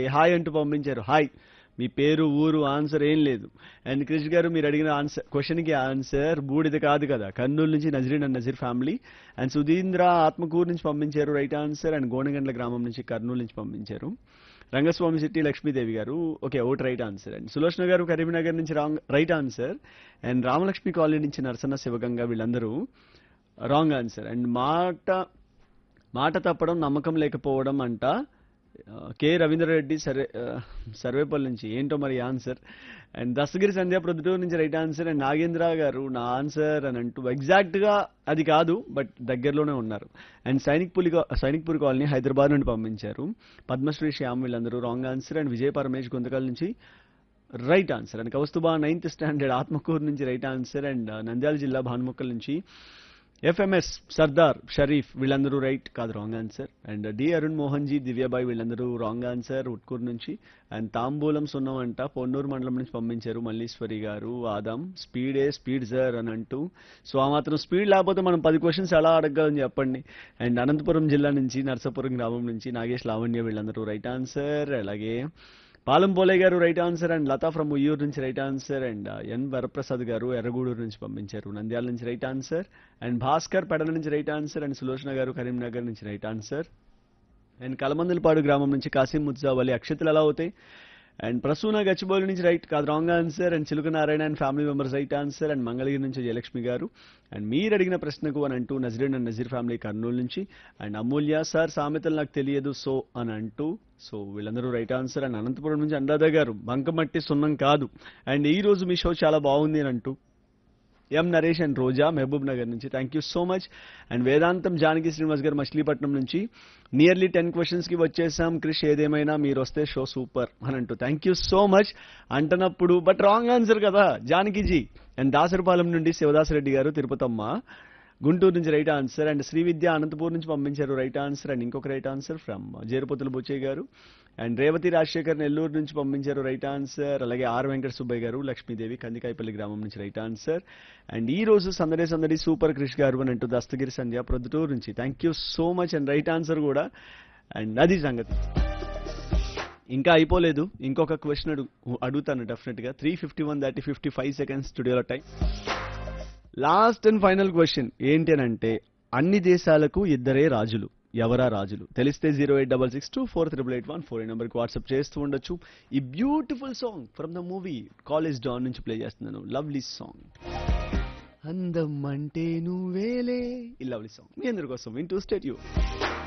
hi అంటూ పంపించారు hi మీ పేరు ఊరు ఆన్సర్ ఏం లేదు అండ్ క్రిష్ గారు మీరు అడిగిన ఆన్సర్ క్వశ్చన్కి ఆన్సర్ బూడిద కాదు కదా కర్నూలు నుంచి Nazreen and Nazir family and Sudheendra Atmakur నుంచి పంపించారు రైట్ ఆన్సర్ అండ్ గోనగండ్ల గ్రామం నుంచి కర్నూలు నుంచి పంపించారు రంగస్వామి సిట్టి లక్ష్మీదేవి గారు ఓకే ఓట్ right answer and Sulochana garu Karimnagar నుంచి wrong right answer and Ramalakshmi colony నుంచి నరసన్న శివగంగ వీళ్ళందరూ రాంగ్ ఆన్సర్ అండ్ మాట మాట తప్పడం నమ్మకం లేకపోవడం అంట ఆ, కె రవీంద్రరెడ్డి సర్వే ఆ, సర్వేపల్లి నుంచి ఏంటో మరి ఆన్సర్ అండ్ దస్తగిరి సంధ్య ప్రొద్దుటూరు నుంచి రైట్ ఆన్సర్ అండ్ నాగేంద్ర గారు నా ఆన్సర్ అని అంటూ ఎగ్జాక్ట్ గా అది కాదు బట్ దగ్గరలోనే ఉన్నారు అండ్ సైనిక్ పులి సైనిక్పూర్ కాలనీ హైదరాబాద్ నుండి పంపించారు పద్మశ్రీ శ్యామ్ వీళ్ళందరూ wrong answer and Vijaya Paramesh Guntakal నుంచి right answer and Kaustubha ninth standard Atmakur నుంచి రైట్ ఆన్సర్ అండ్ నంద్యాల జిల్లా భానుముక్కల్ నుంచి ఎఫ్ఎంఎస్ సర్దార్ షరీఫ్ వీళ్ళందరూ రైట్ కాదు wrong answer and D Arun Mohan ji Divyabai వీళ్ళందరూ రాంగ్ ఆన్సర్ ఉట్కూరు నుంచి అండ్ తాంబూలం సున్నం అంట పొన్నూరు మండలం నుంచి పంపించారు మల్లీశ్వరి గారు ఆదాం స్పీడే స్పీడ్ సార్ అని అంటూ సో ఆ మాత్రం స్పీడ్ లేకపోతే మనం పది క్వశ్చన్స్ ఎలా అడగలని చెప్పండి అండ్ అనంతపురం జిల్లా నుంచి నర్సాపురం గ్రామం నుంచి నాగేష్ లావణ్య వీళ్ళందరూ రైట్ ఆన్సర్ అలాగే Palam Pole garu right answer and Latha from Uyyuru నుంచి right answer and N Varaprasad garu Erragudur నుంచి పంపించారు నంద్యాల నుంచి right answer and Bhaskar Pedala నుంచి right answer and Sulochana garu Karimnagar నుంచి రైట్ ఆన్సర్ అండ్ కలమందలపాడు గ్రామం నుంచి కాసిం ముజ్జావలి అక్షతలు ఎలా అవుతాయి అండ్ ప్రసూన గచ్చిబౌలి నుంచి రైట్ కాదు wrong answer and Chiluka Narayana and family members right answer and Mangalagiri నుంచి జయలక్ష్మి గారు అండ్ మీరు అడిగిన ప్రశ్నకు అని అంటూ నజరీన్ అండ్ నజీర్ ఫ్యామిలీ కర్నూలు నుంచి అండ్ అమూల్య సార్ సామెతలు నాకు తెలియదు సో అని అంటూ సో వీళ్ళందరూ రైట్ ఆన్సర్ అండ్ అనంతపురం నుంచి అనురాధ గారు బంకమట్టి సున్నం కాదు అండ్ ఈ రోజు మీ షో చాలా బాగుంది అని అంటూ ఎం నరేష్ అండ్ రోజా మహబూబ్ నగర్ నుంచి thank you so much and Vedantam Janaki Srinivas గారు మచిలీపట్నం నుంచి నియర్లీ టెన్ క్వశ్చన్స్ కి వచ్చేసాం క్రిష్ ఏదేమైనా మీరు వస్తే షో సూపర్ అని అంటూ థ్యాంక్ యూ సో మచ్ అంటున్నప్పుడు బట్ రాంగ్ ఆన్సర్ కదా జానకిజీ అండ్ దాసరిపాలెం నుండి శివదాసరెడ్డి గారు తిరుపతమ్మ గుంటూరు నుంచి right answer and Sri Vidya Anantapur నుంచి పంపించారు రైట్ ఆన్సర్ అండ్ ఇంకొక right answer from Jerupatula Buchaiah garu and Revathi Rajasekhar Nellore నుంచి పంపించారు రైట్ ఆన్సర్ అలాగే ఆర్ వెంకట సుబ్బయ్య గారు లక్ష్మీదేవి కందికాయపల్లి గ్రామం నుంచి రైట్ ఆన్సర్ అండ్ ఈ రోజు సందడి సందడి సూపర్ క్రిష్ గారు అని అంటూ దస్తగిరి సంధ్య ప్రొద్దుటూరు నుంచి thank you so much and right answer కూడా అండ్ అది సంగతి ఇంకా అయిపోలేదు ఇంకొక క్వశ్చన్ అడుగు అడుగుతాను డెఫినెట్ గా త్రీ ఫిఫ్టీ వన్ దాటి ఫిఫ్టీ ఫైవ్ సెకండ్స్ స్టూడియోలో time last and final question ఏంటి అని అంటే అన్ని దేశాలకు ఇద్దరే రాజులు ఎవరా రాజులు తెలిస్తే zero eight double six two four triple eight one four ఈ నెంబర్కి వాట్సాప్ చేస్తూ ఉండొచ్చు ఈ beautiful song from the movie college don నుంచి ప్లే చేస్తున్నాను లవ్లీ సాంగ్ అందం అంటే నువ్వేలే ఈ లవ్లీ సాంగ్ మీ అందరి కోసం వింటూ స్టేట్ యూ